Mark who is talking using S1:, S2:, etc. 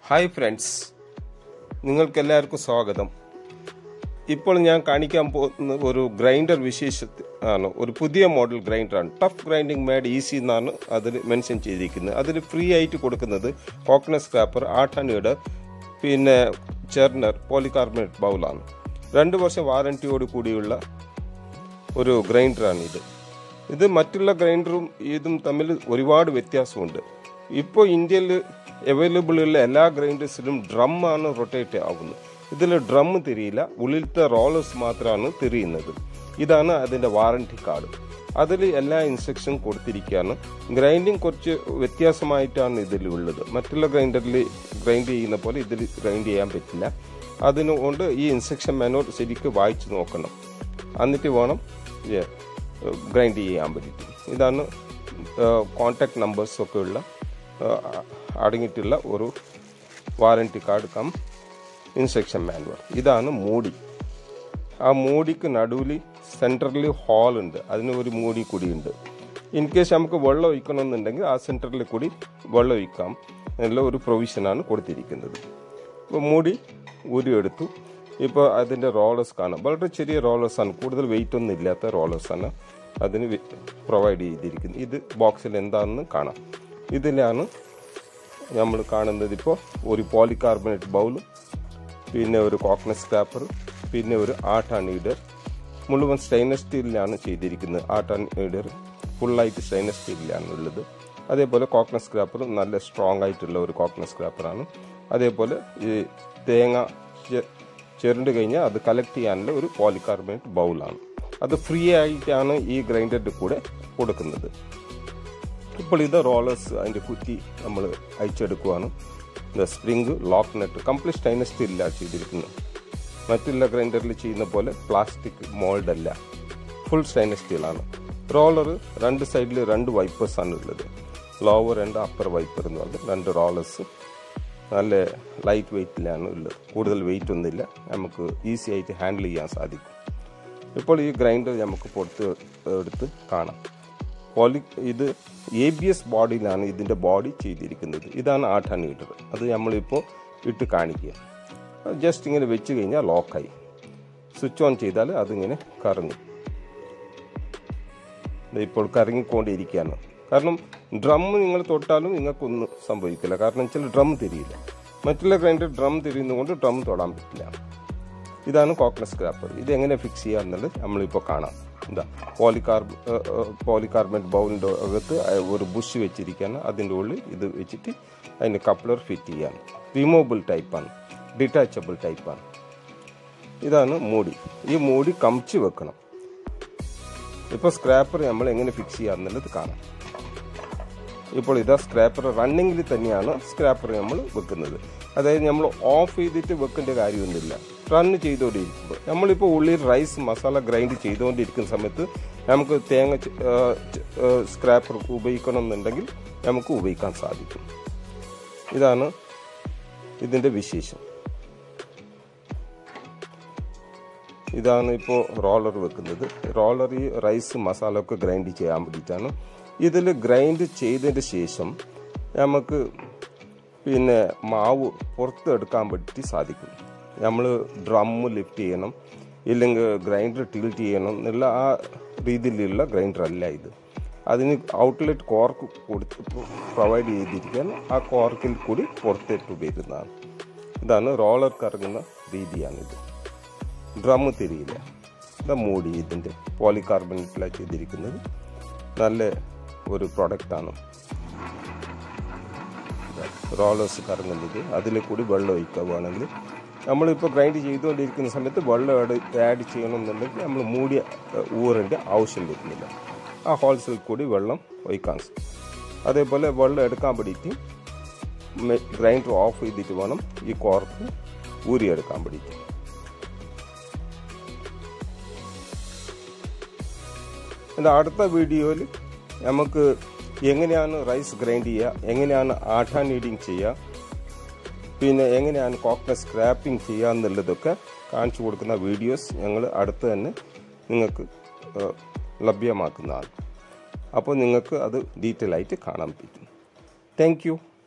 S1: hi friends നിങ്ങൾക്കെല്ലാവർക്കും സ്വാഗതം ഇപ്പോൾ ഞാൻ കാണിക്കാൻ പോകുന്ന ഒരു ഗ്രൈൻഡർ വിശേഷ ആണ് ഒരു പുതിയ മോഡൽ ഗ്രൈൻഡറാണ് ടഫ് ഗ്രൈൻഡിങ് മേഡ് ഈസി എന്നാണ് അതിൽ മെൻഷൻ ചെയ്തിരിക്കുന്നത് അതിൽ ഫ്രീ ആയിട്ട് കൊടുക്കുന്നത് കോക്കനട്ട് സ്ക്രാപ്പർ ആട്ടനീഡ് പിന്നെ ചെർണർ പോളികാർബണേറ്റ് ബൗളാണ് രണ്ട് വർഷം വാറൻറ്റിയോട് കൂടിയുള്ള ഒരു ഗ്രൈൻഡറാണ് ഇത് ഇത് മറ്റുള്ള ഗ്രൈൻഡറും ഇതും തമ്മിൽ ഒരുപാട് വ്യത്യാസമുണ്ട് ഇപ്പോൾ ഇന്ത്യയിൽ അവൈലബിൾ ഉള്ള എല്ലാ ഗ്രൈൻഡേഴ്സിലും ഡ്രം ആണ് റൊട്ടേറ്റ് ആവുന്നത് ഇതിൽ ഡ്രം തിരിയില്ല ഉള്ളിലത്തെ റോളേഴ്സ് മാത്രമാണ് തിരിയുന്നത് ഇതാണ് അതിൻ്റെ വാറണ്ടി കാർഡ് അതിൽ എല്ലാ ഇൻസ്ട്രക്ഷൻ കൊടുത്തിരിക്കുകയാണ് ഗ്രൈൻഡിങ് കുറച്ച് വ്യത്യാസമായിട്ടാണ് ഇതിൽ ഉള്ളത് മറ്റുള്ള ഗ്രൈൻഡറിൽ ഗ്രൈൻഡ് ചെയ്യുന്ന പോലെ ഇതിൽ ഗ്രൈൻഡ് ചെയ്യാൻ പറ്റില്ല അതിനുകൊണ്ട് ഈ ഇൻസ്ട്രക്ഷൻ മാനുവൽ ശരിക്കും വായിച്ചു നോക്കണം എന്നിട്ട് വേണം ഗ്രൈൻഡ് ചെയ്യാൻ പറ്റിയിട്ട് ഇതാണ് കോണ്ടാക്ട് നമ്പേഴ്സ് ഒക്കെ ഉള്ള അടങ്ങിയിട്ടുള്ള ഒരു warranty card cum instruction manual ഇതാണ് മൂടി ആ മൂടിക്ക് നടുവിൽ സെൻറ്ററിൽ ഹോൾ ഉണ്ട് അതിന് ഒരു മൂടി കൂടി ഉണ്ട് ഇൻ കേസ് നമുക്ക് വെള്ളം ഒഴിക്കണമെന്നുണ്ടെങ്കിൽ ആ സെൻറ്ററിൽ കൂടി വെള്ളം ഒഴിക്കാം എന്നുള്ള ഒരു പ്രൊവിഷനാണ് കൊടുത്തിരിക്കുന്നത് ഇപ്പോൾ മൂടി ഊരിയെടുത്തു ഇപ്പോൾ അതിൻ്റെ റോളേഴ്സ് കാണാം വളരെ ചെറിയ റോളേഴ്സാണ് കൂടുതൽ വെയിറ്റ് ഒന്നും ഇല്ലാത്ത റോളേഴ്സാണ് അതിന് പ്രൊവൈഡ് ചെയ്തിരിക്കുന്നത് ഇത് ബോക്സിൽ എന്താണെന്ന് കാണാം ഇതിലാണ് നമ്മൾ കാണുന്നത് ഇപ്പോൾ ഒരു പോളികാർബണേറ്റ് ബൗളും പിന്നെ ഒരു കോക്കനട്ട് സ്ക്രാപ്പർ പിന്നെ ഒരു ആട്ട നീഡർ മുഴുവൻ സ്റ്റെയിൻലെസ് സ്റ്റീലിലാണ് ചെയ്തിരിക്കുന്നത് ആട്ട നീഡർ ഫുള്ളായിട്ട് സ്റ്റെയിൻലെസ് സ്റ്റീലിലാണ് ഉള്ളത് അതേപോലെ കോക്കനട്ട് സ്ക്രാപ്പർ നല്ല സ്ട്രോങ് ആയിട്ടുള്ള ഒരു കോക്കനട്ട് സ്ക്രാപ്പറാണ് അതേപോലെ ഈ തേങ്ങ ചെറുണ്ട് കഴിഞ്ഞാൽ അത് കളക്ട് ചെയ്യാനുള്ള ഒരു പോളികാർബണേറ്റ് ബൗളാണ് അത് ഫ്രീ ആയിട്ടാണ് ഈ ഗ്രൈൻഡറിൻ്റെ കൂടെ കൊടുക്കുന്നത് ഇപ്പോൾ ഇത് റോളേഴ്സ് അതിൻ്റെ കുറ്റി നമ്മൾ അയച്ചെടുക്കുവാണ് ഇത് spring lock net complete stainless സ്റ്റീലിലാണ് ചെയ്തിരിക്കുന്നത് മറ്റുള്ള ഗ്രൈൻഡറിൽ ചെയ്യുന്ന പോലെ പ്ലാസ്റ്റിക് മോൾഡ് അല്ല ഫുൾ സ്റ്റൈൻലെസ് സ്റ്റീലാണ് റോളർ രണ്ട് സൈഡിൽ രണ്ട് വൈപ്പേഴ്സ് ആണ് ഉള്ളത് ലോവർ ആൻഡ് അപ്പർ വൈപ്പർ എന്ന് പറഞ്ഞത് രണ്ട് റോളേഴ്സ് നല്ല ലൈറ്റ് വെയ്റ്റിലാണ് ഉള്ളത് കൂടുതൽ വെയിറ്റ് ഒന്നുമില്ല നമുക്ക് ഈസി ആയിട്ട് ഹാൻഡിൽ ചെയ്യാൻ സാധിക്കും ഇപ്പോൾ ഈ ഗ്രൈൻഡർ നമുക്ക് പുറത്ത് എടുത്ത് കാണാം പോളി ഇത് എ ബി എസ് ബോഡിയിലാണ് ഇതിൻ്റെ ബോഡി ചെയ്തിരിക്കുന്നത് ഇതാണ് ആട്ട നീഡർ അത് നമ്മളിപ്പോൾ ഇട്ട് കാണിക്കുക ജസ്റ്റ് ഇങ്ങനെ വെച്ച് കഴിഞ്ഞാൽ ലോക്കായി സ്വിച്ച് ഓൺ ചെയ്താൽ അതിങ്ങനെ കറങ്ങും ഇപ്പോൾ കറങ്ങിക്കൊണ്ടിരിക്കുകയാണ് കാരണം ഡ്രം നിങ്ങൾ തൊട്ടാലും നിങ്ങൾക്കൊന്നും സംഭവിക്കില്ല കാരണം വെച്ചാൽ ഡ്രം തിരിയില്ല മറ്റുള്ള ഗ്രൈൻഡർ ഡ്രം തിരിയുന്നതുകൊണ്ട് ഡ്രം തൊടാൻ പറ്റില്ല ഇതാണ് കോക്കനട്ട് സ്ക്രാപ്പർ ഇത് എങ്ങനെ ഫിക്സ് ചെയ്യുക എന്നുള്ളത് നമ്മളിപ്പോൾ കാണാം എന്താ പോളികാർബ് പോളികാർബണേറ്റ് ബൗളിൻ്റെ അകത്ത് ഒരു ബുഷ് വെച്ചിരിക്കുകയാണ് അതിൻ്റെ ഉള്ളിൽ ഇത് വെച്ചിട്ട് അതിന് കപ്ലർ ഫിറ്റ് ചെയ്യാണ് റിമൂവബിൾ ടൈപ്പാണ് ഡിറ്റാച്ചബിൾ ടൈപ്പാണ് ഇതാണ് മൂടി ഈ മൂടി കമിച്ച് വെക്കണം ഇപ്പോൾ സ്ക്രാപ്പർ നമ്മൾ എങ്ങനെ ഫിക്സ് ചെയ്യുക എന്നുള്ളത് കാണാം ഇപ്പോൾ ഇതാ സ്ക്രാപ്പർ റണ്ണിങ്ങിൽ തന്നെയാണ് സ്ക്രാപ്പർ നമ്മൾ വെക്കുന്നത് അതായത് നമ്മൾ ഓഫ് ചെയ്തിട്ട് വെക്കേണ്ട കാര്യമൊന്നുമില്ല റണ്ണ് ചെയ്തുകൊണ്ടിരിക്കുമ്പോൾ നമ്മളിപ്പോൾ ഉള്ളിൽ റൈസ് മസാല ഗ്രൈൻഡ് ചെയ്തുകൊണ്ടിരിക്കുന്ന സമയത്ത് നമുക്ക് തേങ്ങ സ്ക്രാപ്പർ ഉപയോഗിക്കണം എന്നുണ്ടെങ്കിൽ നമുക്ക് ഉപയോഗിക്കാൻ സാധിക്കും ഇതാണ് ഇതിൻ്റെ വിശേഷം ഇതാണ് ഇപ്പോൾ റോളർ വെക്കുന്നത് റോളർ ഈ റൈസ് മസാല ഒക്കെ ഗ്രൈൻഡ് ചെയ്യാൻ വേണ്ടിയിട്ടാണ് ഇതിൽ ഗ്രൈൻഡ് ചെയ്തതിന് ശേഷം നമുക്ക് പിന്നെ മാവ് പുറത്തെടുക്കാൻ വേണ്ടിയിട്ട് സാധിക്കും നമ്മൾ ഡ്രമ്മ് ലിഫ്റ്റ് ചെയ്യണം ഇല്ലെങ്കിൽ ഗ്രൈൻഡർ ടിൽറ്റ് ചെയ്യണം എന്നുള്ള ആ രീതിയിലുള്ള ഗ്രൈൻഡർ അല്ല ഇത് അതിന് ഔട്ട്ലെറ്റ് കോർക്ക് കൊടുത്ത് പ്രൊവൈഡ് ചെയ്തിരിക്കാൻ ആ കോർക്കിൽ കൂടി പുറത്തേട്ട് വരുന്നതാണ് ഇതാണ് റോളർ കറങ്ങുന്ന രീതിയാണിത് ഡ്രം തിരിയില്ല ഇതാ മൂടി ഇതിൻ്റെ പോളികാർബണേറ്റിലാണ് ചെയ്തിരിക്കുന്നത് നല്ല ഒരു പ്രൊഡക്റ്റാണ് റോളേഴ്സ് കറങ്ങുന്നത് അതിൽ കൂടി വെള്ളം ഒഴിക്കുക വേണമെങ്കിൽ നമ്മളിപ്പോൾ ഗ്രൈൻഡ് ചെയ്തുകൊണ്ടിരിക്കുന്ന സമയത്ത് വെള്ളം ആഡ് ചെയ്യണമെന്നുണ്ടെങ്കിൽ നമ്മൾ മൂടിയ ഊറിൻ്റെ ആവശ്യം വരുന്നില്ല ആ ഹോൾസിൽ കൂടി വെള്ളം ഒഴിക്കാൻ അതേപോലെ വെള്ളം എടുക്കാൻ വേണ്ടിയിട്ട് ഗ്രൈൻഡർ ഓഫ് ചെയ്തിട്ട് വേണം ഈ കോർക്ക് ഊരിയെടുക്കാൻ വേണ്ടിയിട്ട് എൻ്റെ അടുത്ത വീഡിയോയിൽ നമുക്ക് എങ്ങനെയാണ് റൈസ് ഗ്രൈൻഡ് ചെയ്യുക എങ്ങനെയാണ് ആട്ട നീഡിങ് ചെയ്യുക പിന്നെ എങ്ങനെയാണ് കോക്കനട്ട് സ്ക്രാപ്പിംഗ് ചെയ്യുക എന്നുള്ളതൊക്കെ കാണിച്ചു കൊടുക്കുന്ന വീഡിയോസ് ഞങ്ങൾ അടുത്ത് തന്നെ നിങ്ങൾക്ക് ലഭ്യമാക്കുന്നതാണ് അപ്പോൾ നിങ്ങൾക്ക് അത് ഡീറ്റെയിൽ ആയിട്ട് കാണാൻ പറ്റും താങ്ക്